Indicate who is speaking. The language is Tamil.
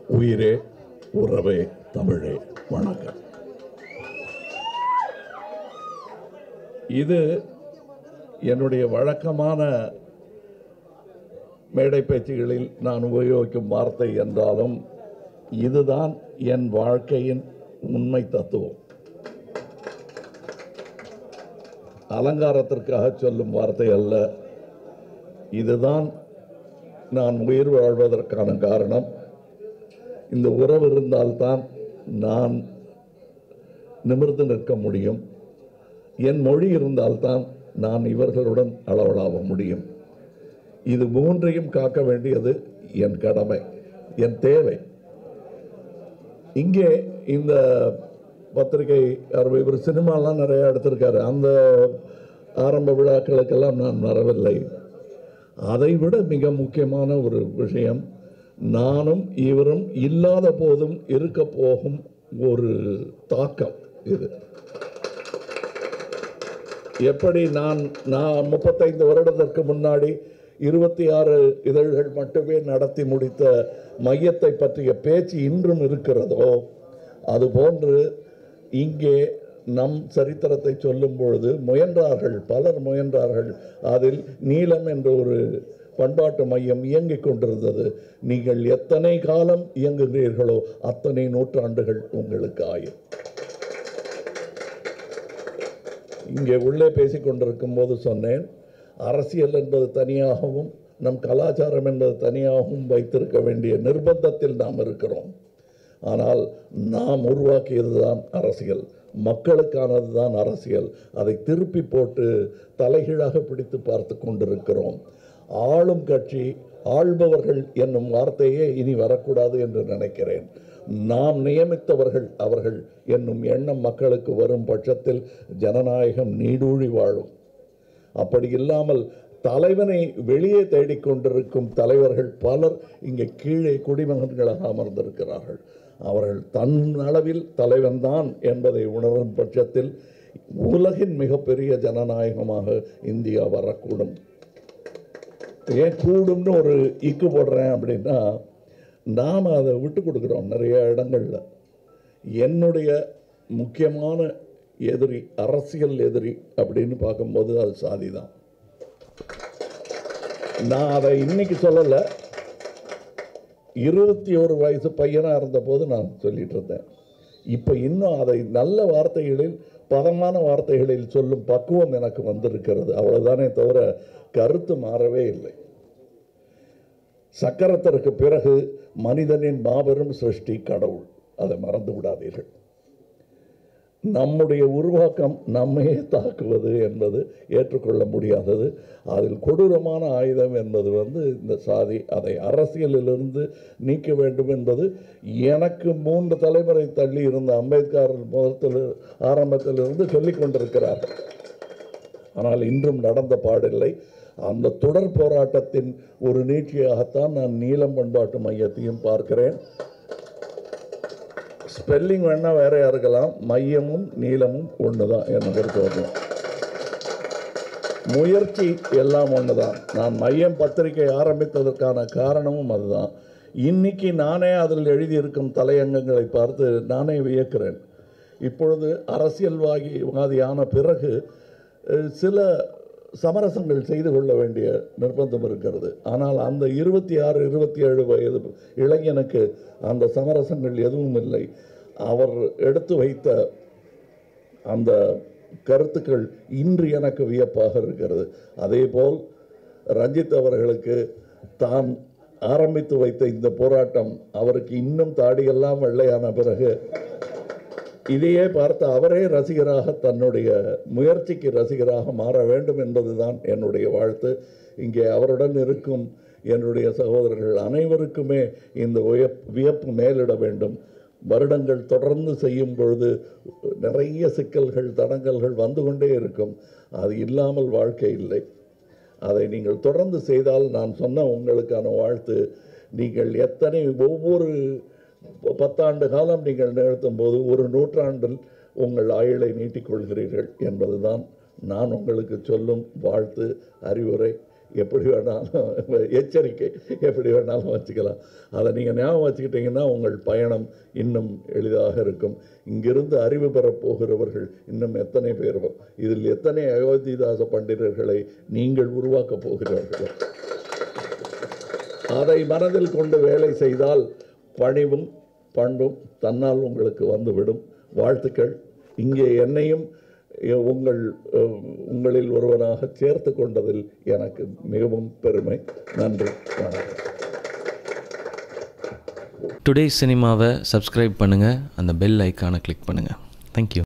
Speaker 1: உயிரே உறவே தமிழே வணக்கம் இது என்னுடைய வழக்கமான மேடை பேச்சுகளில் நான் உபயோகிக்கும் வார்த்தை என்றாலும் இதுதான் என் வாழ்க்கையின் உண்மை தத்துவம் அலங்காரத்திற்காக சொல்லும் வார்த்தை அல்ல இதுதான் நான் உயிர் வாழ்வதற்கான காரணம் இந்த உறவு இருந்தால்தான் நான் நிமிர்ந்து நிற்க முடியும் என் மொழி இருந்தால்தான் நான் இவர்களுடன் அளவலாவ முடியும் இது மூன்றையும் காக்க வேண்டியது என் கடமை என் தேவை இங்கே இந்த பத்திரிகை அவர் இவர் சினிமாலாம் நிறைய எடுத்திருக்காரு அந்த ஆரம்ப விழாக்களுக்கெல்லாம் நான் வரவில்லை அதைவிட மிக முக்கியமான ஒரு விஷயம் நானும் இவரும் இல்லாத போதும் இருக்க போகும் ஒரு தாக்கம் இது எப்படி நான் நான் முப்பத்தைந்து வருடத்திற்கு முன்னாடி இருபத்தி ஆறு இதழ்கள் மட்டுமே நடத்தி முடித்த மையத்தை பற்றிய பேச்சு இன்றும் இருக்கிறதோ அதுபோன்று இங்கே நம் சரித்திரத்தை சொல்லும் பொழுது முயன்றார்கள் பலர் முயன்றார்கள் அதில் நீலம் என்ற ஒரு பண்பாட்டு மையம் இயங்கிக் கொண்டிருந்தது நீங்கள் எத்தனை காலம் இயங்குகிறீர்களோ அத்தனை நூற்றாண்டுகள் உங்களுக்கு ஆயும் இங்கே உள்ளே பேசிக் கொண்டிருக்கும் போது சொன்னேன் அரசியல் என்பது தனியாகவும் நம் கலாச்சாரம் என்பது தனியாகவும் வைத்திருக்க வேண்டிய நிர்பந்தத்தில் நாம் இருக்கிறோம் ஆனால் நாம் உருவாக்கியது தான் அரசியல் மக்களுக்கானது தான் அரசியல் அதை திருப்பி போட்டு தலைகீழாக பிடித்து பார்த்து கொண்டிருக்கிறோம் ஆளும் கட்சி ஆள்பவர்கள் என்னும் வார்த்தையே இனி வரக்கூடாது என்று நினைக்கிறேன் நாம் நியமித்தவர்கள் அவர்கள் என்னும் எண்ணம் மக்களுக்கு வரும் பட்சத்தில் ஜனநாயகம் நீடூழி வாழும் அப்படி இல்லாமல் தலைவனை வெளியே தேடிக்கொண்டிருக்கும் தலைவர்கள் பலர் இங்கே கீழே குடிமகன்களாக அமர்ந்திருக்கிறார்கள் அவர்கள் தன் அளவில் தலைவன்தான் என்பதை உணரும் பட்சத்தில் உலகின் மிகப்பெரிய ஜனநாயகமாக இந்தியா வரக்கூடும் ஏன் கூடும்னு ஒரு இக்கு போடுறேன் அப்படின்னா நாம் அதை விட்டு கொடுக்குறோம் நிறைய இடங்களில் என்னுடைய முக்கியமான எதிரி அரசியல் எதிரி அப்படின்னு பார்க்கும்போது அது சாதி தான் நான் அதை இன்னைக்கு சொல்லலை இருபத்தி ஒரு வயசு பையனாக இருந்தபோது நான் சொல்லிட்டு இருந்தேன் இப்போ இன்னும் அதை நல்ல வார்த்தைகளில் பதமான வார்த்தைகளில் சொல்லும் பக்குவம் எனக்கு வந்திருக்கிறது அவ்வளவுதானே தவிர கருத்து மாறவே இல்லை சக்கரத்திற்கு பிறகு மனிதனின் மாபெரும் சிருஷ்டி கடவுள் அதை மறந்து விடாதீர்கள் நம்முடைய உருவாக்கம் நம்மையே தாக்குவது என்பது ஏற்றுக்கொள்ள முடியாதது அதில் கொடூரமான ஆயுதம் என்பது வந்து இந்த சாதி அதை அரசியலிலிருந்து நீக்க வேண்டும் என்பது எனக்கு மூன்று தலைமுறை தள்ளி இருந்த அம்பேத்கர் முதத்தில் ஆரம்பத்திலிருந்து சொல்லிக் கொண்டிருக்கிறார்கள் ஆனால் இன்றும் நடந்த பாடில்லை அந்த தொடர் போராட்டத்தின் ஒரு நீட்சியாகத்தான் நான் நீலம் பண்பாட்டு மையத்தையும் பார்க்கிறேன் ஸ்பெல்லிங் வேணால் வேறையா இருக்கலாம் மையமும் நீளமும் ஒன்று தான் என்னை பொறுத்தவரைக்கும் முயற்சி எல்லாம் ஒன்று தான் நான் மையம் பத்திரிகை ஆரம்பித்ததற்கான காரணமும் அதுதான் இன்னைக்கு நானே அதில் எழுதியிருக்கும் தலையங்கங்களை பார்த்து நானே வியக்கிறேன் இப்பொழுது அரசியல்வாதி வாதியான பிறகு அஹ், சில சமரசங்கள் செய்து கொள்ள வேண்டிய நிர்பந்தம் இருக்கிறது ஆனால் அந்த இருபத்தி ஆறு இருபத்தி ஏழு வயது இளைஞனுக்கு அந்த சமரசங்கள் எதுவும் இல்லை அவர் எடுத்து வைத்த அந்த கருத்துக்கள் இன்று எனக்கு வியப்பாக இருக்கிறது அதேபோல் ரஞ்சித் அவர்களுக்கு தான் ஆரம்பித்து வைத்த இந்த போராட்டம் அவருக்கு இன்னும் தாடியெல்லாம் வெள்ளையான பிறகு இதையே பார்த்து அவரே ரசிகராக தன்னுடைய முயற்சிக்கு ரசிகராக மாற வேண்டும் என்பதுதான் என்னுடைய வாழ்த்து இங்கே அவருடன் இருக்கும் என்னுடைய சகோதரர்கள் அனைவருக்குமே இந்த உயப் வியப்பு மேலிட வேண்டும் வருடங்கள் தொடர்ந்து செய்யும் பொழுது நிறைய சிக்கல்கள் தடங்கல்கள் வந்து கொண்டே இருக்கும் அது இல்லாமல் வாழ்க்கை இல்லை அதை நீங்கள் தொடர்ந்து செய்தால் நான் சொன்ன உங்களுக்கான வாழ்த்து நீங்கள் எத்தனை ஒவ்வொரு பத்தாண்டு காலம் நீங்கள் நிகழ்த்தும் போது ஒரு நூற்றாண்டில் உங்கள் ஆயுளை நீட்டிக்கொள்கிறீர்கள் என்பதுதான் நான் உங்களுக்கு சொல்லும் வாழ்த்து அறிவுரை எப்படி வேணாலும் எச்சரிக்கை எப்படி வேணாலும் வச்சுக்கலாம் அதை நீங்கள் ஞாபகம் வச்சுக்கிட்டீங்கன்னா உங்கள் பயணம் இன்னும் எளிதாக இருக்கும் இங்கிருந்து அறிவு பெறப் போகிறவர்கள் இன்னும் எத்தனை பேர் இதில் எத்தனை அயோத்திதாச பண்டிதர்களை நீங்கள் உருவாக்கப் போகிறீர்கள் அதை மனதில் கொண்டு வேலை செய்தால் பணிவும் பண்பும் தன்னால் உங்களுக்கு வந்துவிடும் வாழ்த்துக்கள் இங்கே என்னையும் எ- உங்கள் அஹ், உங்களில் ஒருவனாக சேர்த்து கொண்டதில் எனக்கு மிகவும் பெருமை நன்றி வணக்கம்
Speaker 2: டுடே சினிமாவை சப்ஸ்கிரைப் பண்ணுங்கள் அந்த பெல் ஐக்கானை கிளிக் பண்ணுங்கள் தேங்க்யூ